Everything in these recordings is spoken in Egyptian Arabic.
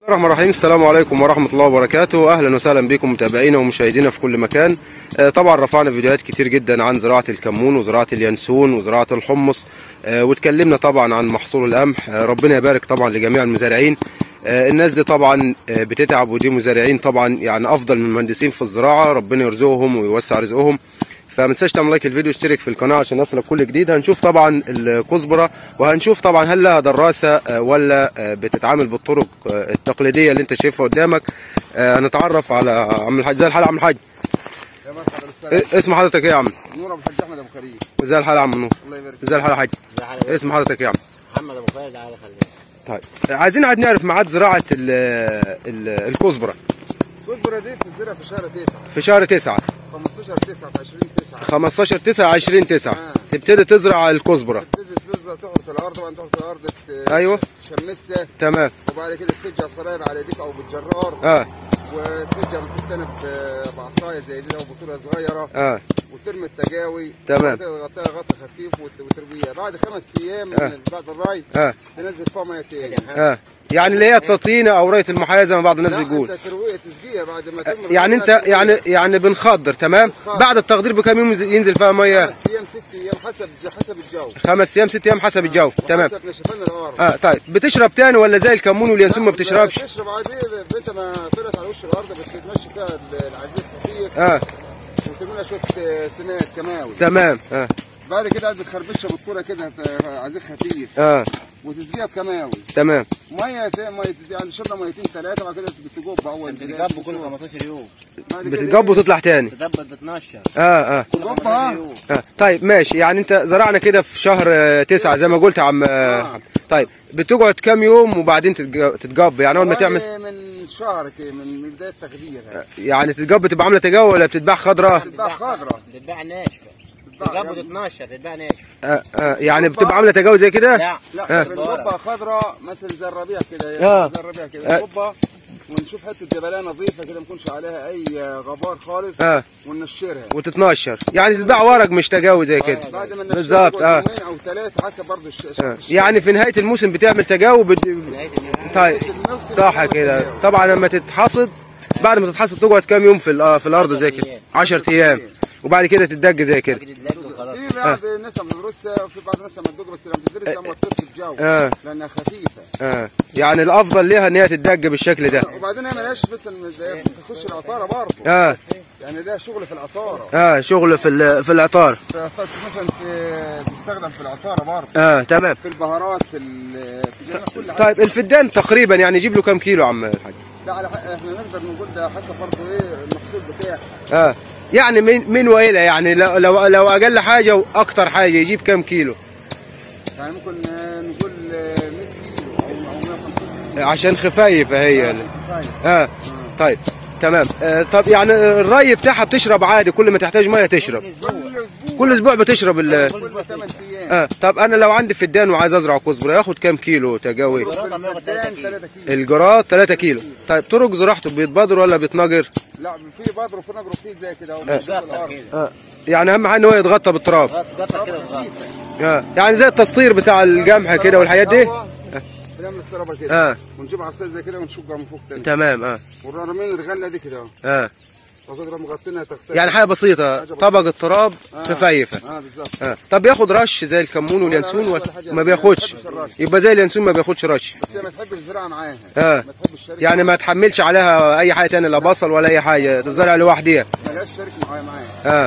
الرحمن الرحيم السلام عليكم ورحمة الله وبركاته أهلا وسهلا بكم متابعينا ومشاهدينا في كل مكان آه، طبعا رفعنا فيديوهات كتير جدا عن زراعة الكمون وزراعة اليانسون وزراعة الحمص آه، واتكلمنا طبعا عن محصول القمح آه، ربنا يبارك طبعا لجميع المزارعين آه، الناس دي طبعا آه، بتتعب ودي مزارعين طبعا يعني أفضل من المهندسين في الزراعة ربنا يرزقهم ويوسع رزقهم فما تنساش تعمل لايك الفيديو واشترك في القناه عشان يصلك كل جديد هنشوف طبعا الكزبره وهنشوف طبعا هل لها دراسه آه، ولا آه، بتتعامل بالطرق آه، التقليديه اللي انت شايفها قدامك آه، هنتعرف على عم الحاج زي الحال يا عم الحاج يا مرحبا بالسلام إيه- اسم حضرتك ايه يا عم نور ابو الحاج احمد ابو خليل زي الحال يا عم نور الله يبارك زي الحال يا حاج لا على اسم حضرتك ايه يا عم محمد ابو خالد على خليه طيب عايزين عاد نعرف ميعاد زراعه ال- ال- الكزبره كزبره دي بتزرع في شهر 9 في شهر 9 15 9 في 20 9 15 9 20 9 آه. تبتدي تزرع الكزبره تبتدي تزرع تحط في الارض طبعا تحط في الارض ت- أيوة. تشمسها تمام وبعد كده تفجع صرايب على ايديك او بالجرار اه وتفجع بتحط انا ب- بعصايه زي دي او بطوله صغيره اه وترمي التجاوي تمام. تغطيها غطا خفيف وت- وترميها بعد خمس ايام آه. من بعد الراي اه تنزل فيها ميه تاني اه يعني اللي هي التطينه او ريه المحاياه زي ما بعض الناس لا، بيقول انت ترويها تسقيها بعد ما تمر يعني انت يعني يعني بنخضر تمام بنخضر. بعد التخدير بكام يوم ينزل فيها ميه خمس ايام ست ايام حسب حسب الجو خمس ايام ست ايام حسب الجو تمام حسب نشفان الارض اه طيب بتشرب تاني ولا زي الكمون واليانسون ما بتشربش تشرب عادي انت ما طلعت على وش الارض بتمشي فيها العزيز خفيف اه وتعمل لها شويه سنات كماوي تمام اه بعد كده قاعد بتخربشها بالكوره كده عزيز خفيف اه وتسقيها بكماوي تمام ميه ت- ميه يعني شربنا ميتين ثلاثه وبعد كده بتجوب اول بتتجاب كل 15 يوم بتتجب وتطلع تاني تتجاب ب 12 اه اه كل 15 يوم آه. طيب ماشي يعني انت زرعنا كده في شهر آه، تسعة زي ما قلت يا عم آه. طيب بتقعد كام يوم وبعدين تتج- تتجب يعني اول ما تعمل من شهر كده من من بدايه تخديرها يعني تتجب تبقى عامله تجاوه ولا بتتباع خضراء تتباع خضراء بتتباع ناشفه تتجاب ب 12 تتباع ناشفه آه آه يعني بتبقى عامله تجاوه زي كده لا لا آه. الربة خضراء مثل زي الربيع كده آه. زي الربيع آه. كده الربة ونشوف حته جبليه نظيفه كده ما يكونش عليها اي غبار خالص اه وننشرها وتتنشر يعني تتباع ورق مش تجاوي زي كده بعد ما ننشرها بالظبط اه يومين او ثلاثه حسب برضه الش... آه. يعني في نهايه الموسم بتعمل تجاوب بت... نهايه الموسم طيب صح كده طبعا لما تتحصد بعد ما تتحصد تقعد كام يوم في الأ- في الارض زي كده 10 ايام وبعد كده تدج زي كده تتلج وخلاص في بعض الناس ما بتدرسها وفي بعض الناس ما تدوق بس لما تدرسها لما تطير في الجو آه. لانها خفيفه اه يعني الافضل ليها ان هي تدج بالشكل ده وبعدين هي ملهاش مثلا زي تخش العطاره برضه اه يعني ده شغل في العطاره اه شغل في ال- في العطار فخش مثلا في- تستخدم في العطاره برضه اه تمام في البهارات في ال- في جميع كل حاجه طيب الفدان تقريبا يعني يجيب له كام كيلو يا عم الحاج ده على حق احنا نقدر نقول ده حسب برضه ايه المحصول بتاعه اه يعني من من والى يعني لو لو لو اقل حاجه واكتر حاجه يجيب كام كيلو يعني ممكن آه، نقول آه، 100 كيلو او او 150 كيلو عشان خفايفه هي اللي. طيب اه طيب تمام آه طب يعني الري بتاعها بتشرب عادي كل ما تحتاج ميه تشرب كل اسبوع كل اسبوع بتشرب ال كل 8 ايام اه طب انا لو عندي فدان وعايز ازرع كزبره ياخد كام كيلو تجاوي الجرادة بياخد 3 فدان كيلو 3 كيلو الجراد 3 كيلو طيب طرق زراعته بيتبادر ولا بيتنجر لا في بدر وفي نجر وفي زي كده اهو قطع الارض كده اه يعني اهم حاجه ان هو يتغطى بالتراب قطع كده وخلاص اه يعني زي التسطير بتاع القمح كده والحاجات دي بنعمل السرابه كده اه ونجيب عصايه زي كده ونشقها من فوق تاني تمام اه ونرمين الغله دي كده اهو اه وكده مغطينها تغطيه يعني حاجه بسيطه طبق التراب خفايفه اه بالظبط اه طب ياخد رش زي الكمون واليانسون ولا ما بياخدش يبقى زي اليانسون ما بياخدش رش بس هي ما تحبش الزراعه معاها اه ما تحبش الشركه يعني ما تحملش عليها اي حاجه تانية لا بصل ولا اي حاجه تزرع لوحديها ملهاش شريك معايا معايا اه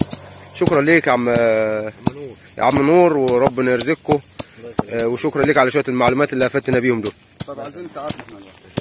شكرا ليك يا عم يا عم نور وربنا يرزقكم آه وشكرا ليك على شويه المعلومات اللي افدتنا بيهم دول طب عايزين تعرفنا بقى